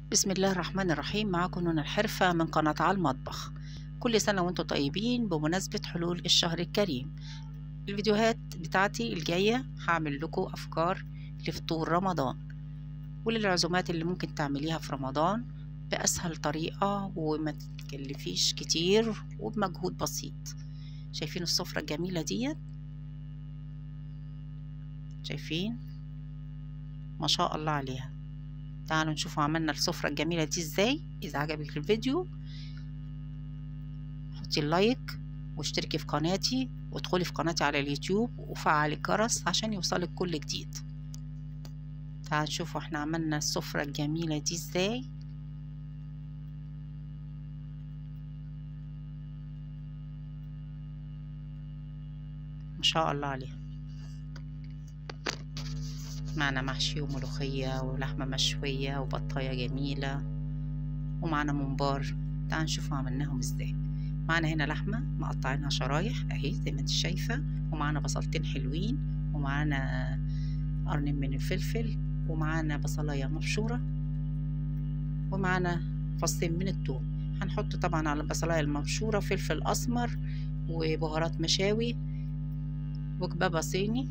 بسم الله الرحمن الرحيم معاكم نون الحرفة من قناة على المطبخ كل سنة وانتم طيبين بمناسبة حلول الشهر الكريم الفيديوهات بتاعتي الجاية هعمل لكم أفكار لفطور رمضان وللعزومات اللي ممكن تعمليها في رمضان بأسهل طريقة وما تتكلفيش كتير وبمجهود بسيط شايفين السفرة الجميلة ديت شايفين ما شاء الله عليها تعالوا نشوفوا عملنا السفرة الجميلة دي ازاي اذا عجبك الفيديو حطي اللايك واشتركي في قناتي وادخلي في قناتي على اليوتيوب وفعلي الجرس عشان يوصلك كل جديد تعالوا نشوفوا احنا عملنا السفرة الجميلة دي ازاي ما شاء الله عليها معنا محشي وملوخية ولحمة مشوية وبطاية جميلة ومعنا ممبار تعال نشوفوا عملناهم ازاي معنا هنا لحمة مقطعينها شرايح اهي زي ما انت شايفة ومعنا بصلتين حلوين ومعنا قرن من الفلفل ومعنا بصلاية مبشورة ومعنا فصين من الثوم هنحط طبعا على البصلاية المبشورة فلفل أسمر وبهارات مشاوي وكبابة صيني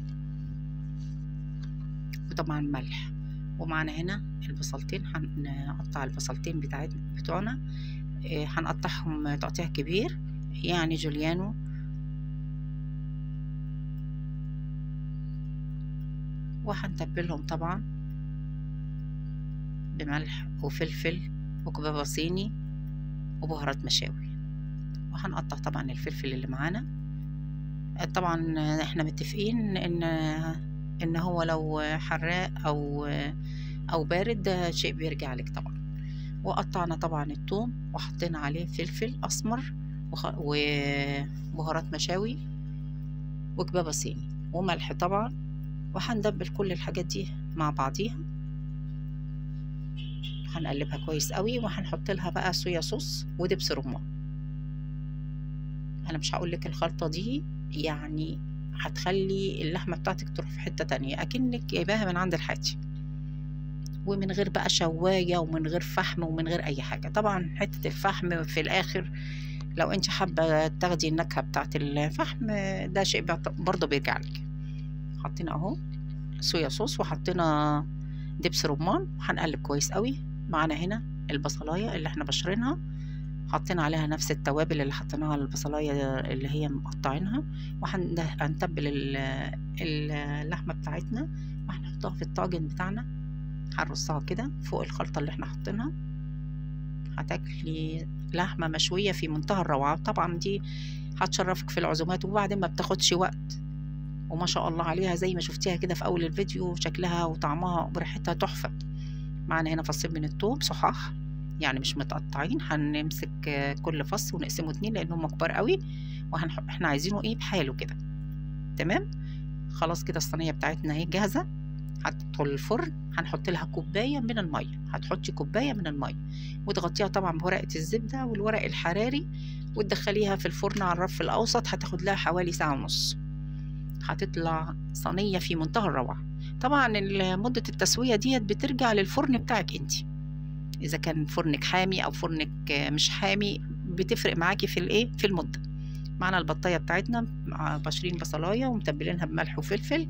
وطبعا ملح ومعنا هنا البصلتين هنقطع البصلتين بتاعت بتوعنا هنقطعهم تقطيع كبير يعني جوليانو وهنتبلهم طبعا بملح وفلفل وكبابة صيني وبهارات مشاوي وهنقطع طبعا الفلفل اللي معانا طبعا احنا متفقين ان ان هو لو حراق او او بارد ده شيء بيرجع لك طبعا وقطعنا طبعا الثوم وحطينا عليه فلفل اسمر وبهارات مشاوي وكبابة صيني وملح طبعا وهندبل كل الحاجات دي مع بعضيها هنقلبها كويس قوي وهنحط لها بقى صويا صوص ودبس رمان انا مش هقول لك الخلطه دي يعني هتخلي اللحمة بتاعتك تروح في حتة تانية أكنك جايباها من عند الحاتي ومن غير بقى شواية ومن غير فحم ومن غير أي حاجة طبعا حتة الفحم في الآخر لو انت حابة تاخدي النكهة بتاعت الفحم ده شيء برضه بيرجع لك حطينا اهو صويا صوص وحطينا دبس رمان وهنقلب كويس قوي معانا هنا البصلاية اللي احنا بشرينها حاطين عليها نفس التوابل اللي حطيناها على البصلايه اللي هي مقطعينها وهنتبل اللحمه بتاعتنا وهنحطها في الطاجن بتاعنا هنرصها كده فوق الخلطه اللي احنا حاطينها هتاكلي لحمه مشويه في منتهى الروعه طبعا دي هتشرفك في العزومات وبعدين ما بتاخدش وقت وما شاء الله عليها زي ما شفتيها كده في اول الفيديو شكلها وطعمها وريحتها تحفه معانا هنا فصين من الثوم صحاح يعني مش متقطعين هنمسك كل فص ونقسمه اتنين لان هم كبار قوي وهنحط احنا عايزينه ايه بحاله كده تمام خلاص كده الصينيه بتاعتنا اهي جاهزه هتدخل الفرن هنحط لها كوبايه من الميه هتحطي كوبايه من الميه وتغطيها طبعا بورقه الزبده والورق الحراري وتدخليها في الفرن على الرف الاوسط هتاخد لها حوالي ساعه ونص هتطلع صينيه في منتهى الروعه طبعا مده التسويه ديت بترجع للفرن بتاعك انتي اذا كان فرنك حامي او فرنك مش حامي بتفرق معاكي في الايه في المده معنا البطايه بتاعتنا بشرين بصلايه ومتبلينها بملح وفلفل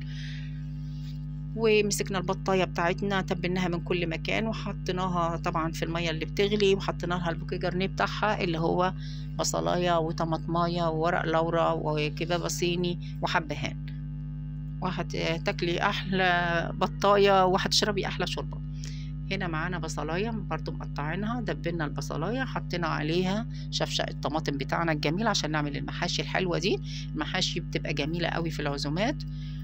ومسكنا البطايه بتاعتنا تبلناها من كل مكان وحطيناها طبعا في الميه اللي بتغلي وحطينا لها البوكيه جرنيه بتاعها اللي هو بصلايه وطماطمايه وورق لورا وكبابه صيني وحبهان وهتاكلي احلى بطايه وهتشربي احلى شوربه هنا معانا بصلاية برضو مقطعينها دبلنا البصلاية حطينا عليها شفشق الطماطم بتاعنا الجميل عشان نعمل المحاشي الحلوة دي المحاشي بتبقى جميلة قوي في العزومات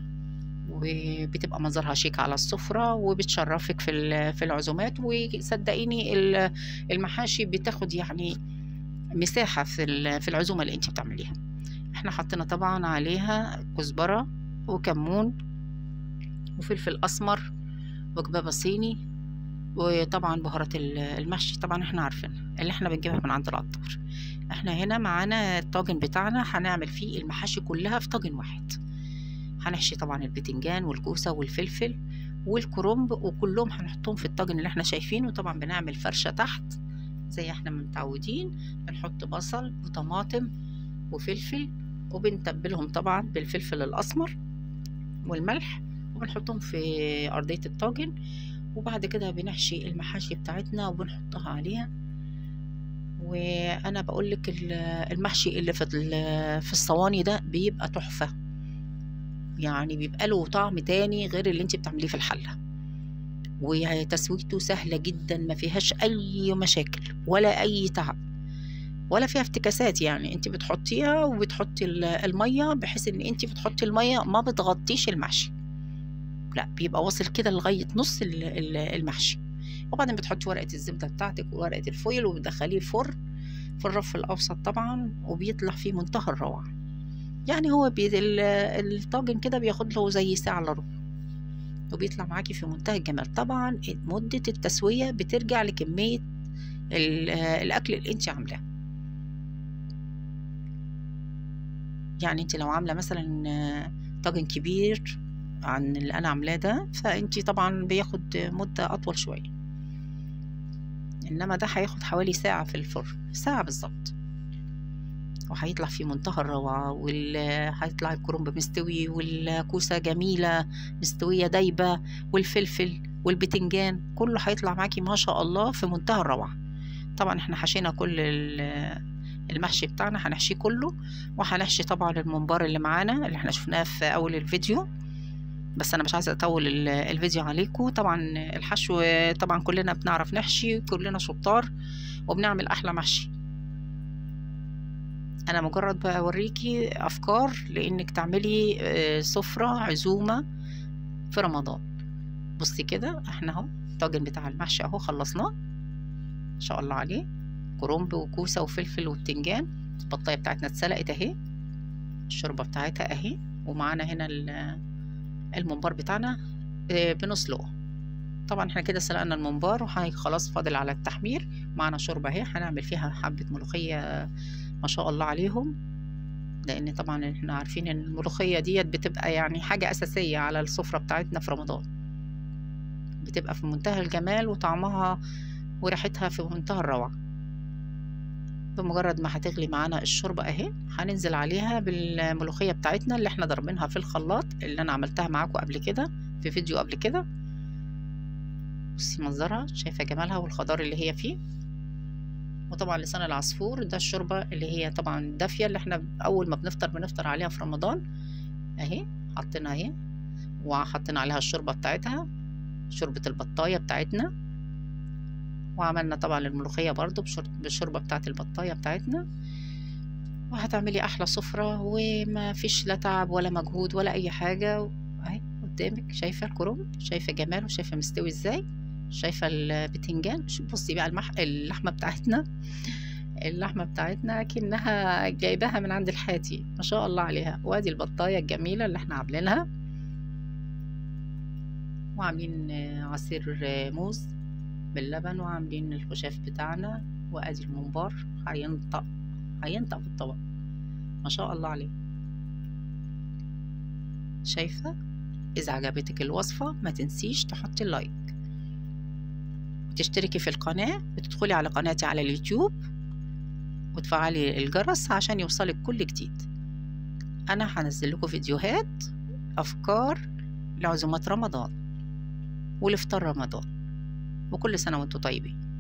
وبتبقى منظرها شيك على السفرة وبتشرفك في في العزومات وصدقيني المحاشي بتاخد يعني مساحة في في العزومة اللي انت بتعمليها احنا حطينا طبعا عليها كزبرة وكمون وفلفل اسمر وكبابة صيني وطبعا بهارات المحشي طبعا احنا عارفينها اللي احنا بنجيبها من عند العطار احنا هنا معانا الطاجن بتاعنا هنعمل فيه المحاشي كلها في طاجن واحد هنحشي طبعا البتنجان والكوسة والفلفل والكرنب وكلهم هنحطهم في الطاجن اللي احنا شايفينه طبعا بنعمل فرشة تحت زي احنا متعودين بنحط بصل وطماطم وفلفل وبنتبلهم طبعا بالفلفل الأسمر والملح وبنحطهم في أرضية الطاجن وبعد كده بنحشي المحاشي بتاعتنا وبنحطها عليها وانا بقول لك المحشي اللي في في الصواني ده بيبقى تحفه يعني بيبقى له طعم تاني غير اللي انت بتعمليه في الحله وتسويته سهله جدا ما فيهاش اي مشاكل ولا اي تعب ولا فيها افتكاسات يعني انت بتحطيها وبتحطي الميه بحيث ان انت بتحطي الميه ما بتغطيش المحشي لا بيبقى واصل كده لغايه نص المحشي وبعدين بتحطي ورقه الزبده بتاعتك وورقه الفويل وبتدخليه الفرن في الرف الاوسط طبعا وبيطلع فيه منتهى الروعه يعني هو بي الطاجن كده بياخد له زي ساعه الا ربع وبيطلع معاكي في منتهى الجمال طبعا مده التسويه بترجع لكميه الاكل اللي انت عاملاه يعني انت لو عامله مثلا طاجن كبير عن اللي انا عاملاه ده فانت طبعا بياخد مده اطول شويه انما ده هياخد حوالي ساعه في الفرن ساعه بالظبط وهيطلع في منتهى الروعة وهيطلع الكرنب مستوي والكوسة جميلة مستوية دايبة والفلفل والبتنجان كله هيطلع معاكي ما شاء الله في منتهى الروعة طبعا احنا حشينا كل المحشي بتاعنا هنحشيه كله وهنحشي طبعا الممبار اللي معانا اللي احنا شفناه في اول الفيديو بس انا مش عايزه اطول الفيديو عليكم طبعا الحشو طبعا كلنا بنعرف نحشي كلنا شطار وبنعمل احلى محشي انا مجرد بوريكي افكار لانك تعملي سفره عزومه في رمضان بصي كده احنا اهو الطاجن بتاع المحشي اهو خلصناه ان شاء الله عليه كرنب وكوسه وفلفل وبتنجان البطايه بتاعتنا اتسلقت اهي الشوربه بتاعتها اهي ومعانا هنا الممبار بتاعنا بنسلقه طبعا احنا كده سلقنا الممبار وهي خلاص فاضل على التحمير معانا شوربه اهي هنعمل فيها حبه ملوخيه ما شاء الله عليهم لان طبعا احنا عارفين ان الملوخيه ديت بتبقى يعني حاجه اساسيه على السفره بتاعتنا في رمضان بتبقى في منتهى الجمال وطعمها وريحتها في منتهى الروعه بمجرد ما هتغلي معانا الشوربة اهي هننزل عليها بالملوخية بتاعتنا اللي احنا ضربينها في الخلاط اللي انا عملتها معاكم قبل كده في فيديو قبل كده بصي منظرها شايفة جمالها والخضار اللي هي فيه وطبعا لسان العصفور ده الشوربة اللي هي طبعا دافية اللي احنا اول ما بنفطر بنفطر عليها في رمضان اهي حطينا اهي وحطينا عليها الشوربة بتاعتها شوربة البطاية بتاعتنا وعملنا طبعا الملوخية برضو بالشوربة بتاعة البطاية بتاعتنا وهتعملي أحلى سفرة وما فيش لا تعب ولا مجهود ولا أي حاجة أهي قدامك شايفة الكرنب شايفة جماله شايفة مستوي ازاي شايفة البتنجان بصي بقى المح... اللحمة بتاعتنا اللحمة بتاعتنا كأنها جايباها من عند الحاتي ما شاء الله عليها وادي البطاية الجميلة اللي احنا عاملينها وعاملين عصير موز باللبن وعاملين الخشاف بتاعنا وادي الممبار هينطق هينطق في الطبق ما شاء الله عليه شايفة إذا عجبتك الوصفة ما تنسيش تحطي اللايك وتشتركي في القناة وتدخلي على قناتي على اليوتيوب وتفعلي الجرس عشان يوصلك كل جديد أنا هنزل لكم فيديوهات أفكار لعزومات رمضان ولفطار رمضان وكل سنة وانتم طيبين